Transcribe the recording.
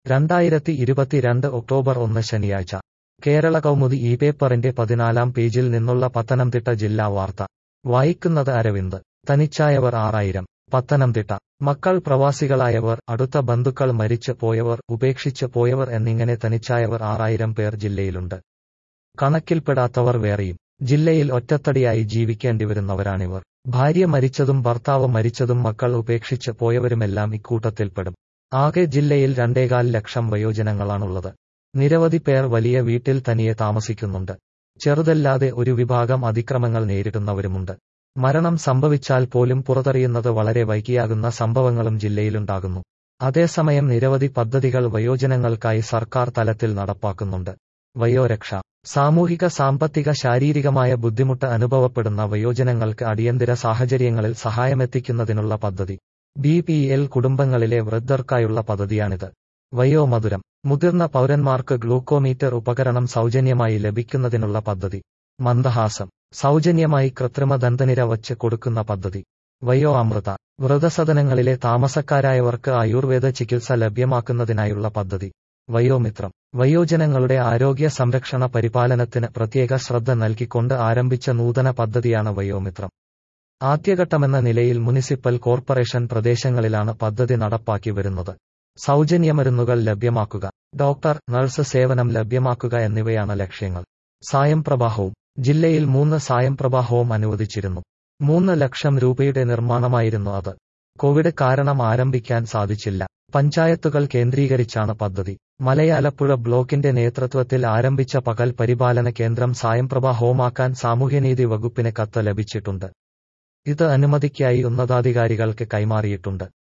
രണ്ടായിരത്തി ഇരുപത്തിരണ്ട് ഒക്ടോബർ ഒന്ന് ശനിയാഴ്ച കേരള കൗമുദി ഈ പേപ്പറിന്റെ പതിനാലാം പേജിൽ നിന്നുള്ള പത്തനംതിട്ട ജില്ലാ വാർത്ത വായിക്കുന്നത് അരവിന്ദ് തനിച്ചായവർ ആറായിരം പത്തനംതിട്ട മക്കൾ പ്രവാസികളായവർ അടുത്ത ബന്ധുക്കൾ മരിച്ച് പോയവർ ഉപേക്ഷിച്ച് പോയവർ എന്നിങ്ങനെ തനിച്ചായവർ ആറായിരം പേർ ജില്ലയിലുണ്ട് കണക്കിൽപ്പെടാത്തവർ വേറെയും ജില്ലയിൽ ഒറ്റത്തടിയായി ജീവിക്കേണ്ടിവരുന്നവരാണിവർ ഭാര്യ മരിച്ചതും ഭർത്താവ് മരിച്ചതും മക്കൾ ഉപേക്ഷിച്ച് പോയവരുമെല്ലാം ഇക്കൂട്ടത്തിൽപ്പെടും ആകെ ജില്ലയിൽ രണ്ടേകാൽ ലക്ഷം വയോജനങ്ങളാണുള്ളത് നിരവധി പേർ വലിയ വീട്ടിൽ തനിയെ താമസിക്കുന്നുണ്ട് ചെറുതല്ലാതെ ഒരു വിഭാഗം അതിക്രമങ്ങൾ നേരിടുന്നവരുമുണ്ട് മരണം സംഭവിച്ചാൽ പോലും പുറത്തറിയുന്നത് വളരെ വൈകിയാകുന്ന സംഭവങ്ങളും ജില്ലയിലുണ്ടാകുന്നു അതേസമയം നിരവധി പദ്ധതികൾ വയോജനങ്ങൾക്കായി സർക്കാർ തലത്തിൽ നടപ്പാക്കുന്നുണ്ട് വയോരക്ഷ സാമൂഹിക സാമ്പത്തിക ശാരീരികമായ ബുദ്ധിമുട്ട് അനുഭവപ്പെടുന്ന വയോജനങ്ങൾക്ക് അടിയന്തര സാഹചര്യങ്ങളിൽ സഹായമെത്തിക്കുന്നതിനുള്ള പദ്ധതി ബി പി എൽ കുടുംബങ്ങളിലെ വൃദ്ധർക്കായുള്ള പദ്ധതിയാണിത് വയോമധുരം മുതിർന്ന പൗരന്മാർക്ക് ഗ്ലൂക്കോമീറ്റർ ഉപകരണം സൗജന്യമായി ലഭിക്കുന്നതിനുള്ള പദ്ധതി മന്ദഹാസം സൗജന്യമായി കൃത്രിമ ദന്തനിര വച്ച് കൊടുക്കുന്ന പദ്ധതി വയോ അമൃത വൃതസദനങ്ങളിലെ താമസക്കാരായവർക്ക് ആയുർവേദ ചികിത്സ ലഭ്യമാക്കുന്നതിനായുള്ള പദ്ധതി വയോമിത്രം വയോജനങ്ങളുടെ ആരോഗ്യ സംരക്ഷണ പരിപാലനത്തിന് പ്രത്യേക ശ്രദ്ധ നൽകിക്കൊണ്ട് ആരംഭിച്ച നൂതന പദ്ധതിയാണ് വയോമിത്രം ആദ്യഘട്ടമെന്ന നിലയിൽ മുനിസിപ്പൽ കോർപ്പറേഷൻ പ്രദേശങ്ങളിലാണ് പദ്ധതി നടപ്പാക്കി വരുന്നത് സൗജന്യമരുന്നുകൾ ലഭ്യമാക്കുക ഡോക്ടർ നഴ്സ് സേവനം ലഭ്യമാക്കുക എന്നിവയാണ് ലക്ഷ്യങ്ങൾ സായം പ്രവാഹവും ജില്ലയിൽ മൂന്ന് സായം പ്രവാഹവും അനുവദിച്ചിരുന്നു മൂന്ന് ലക്ഷം രൂപയുടെ നിർമ്മാണമായിരുന്നു അത് കോവിഡ് കാരണം ആരംഭിക്കാൻ സാധിച്ചില്ല പഞ്ചായത്തുകൾ കേന്ദ്രീകരിച്ചാണ് പദ്ധതി മലയാലപ്പുഴ ബ്ലോക്കിന്റെ നേതൃത്വത്തിൽ ആരംഭിച്ച പകൽ പരിപാലന കേന്ദ്രം സായംപ്രഭ ഹോമാക്കാൻ സാമൂഹ്യനീതി വകുപ്പിന് കത്ത് ലഭിച്ചിട്ടുണ്ട് ഇത് അനുമതിക്കായി ഉന്നതാധികാരികൾക്ക് കൈമാറിയിട്ടുണ്ട്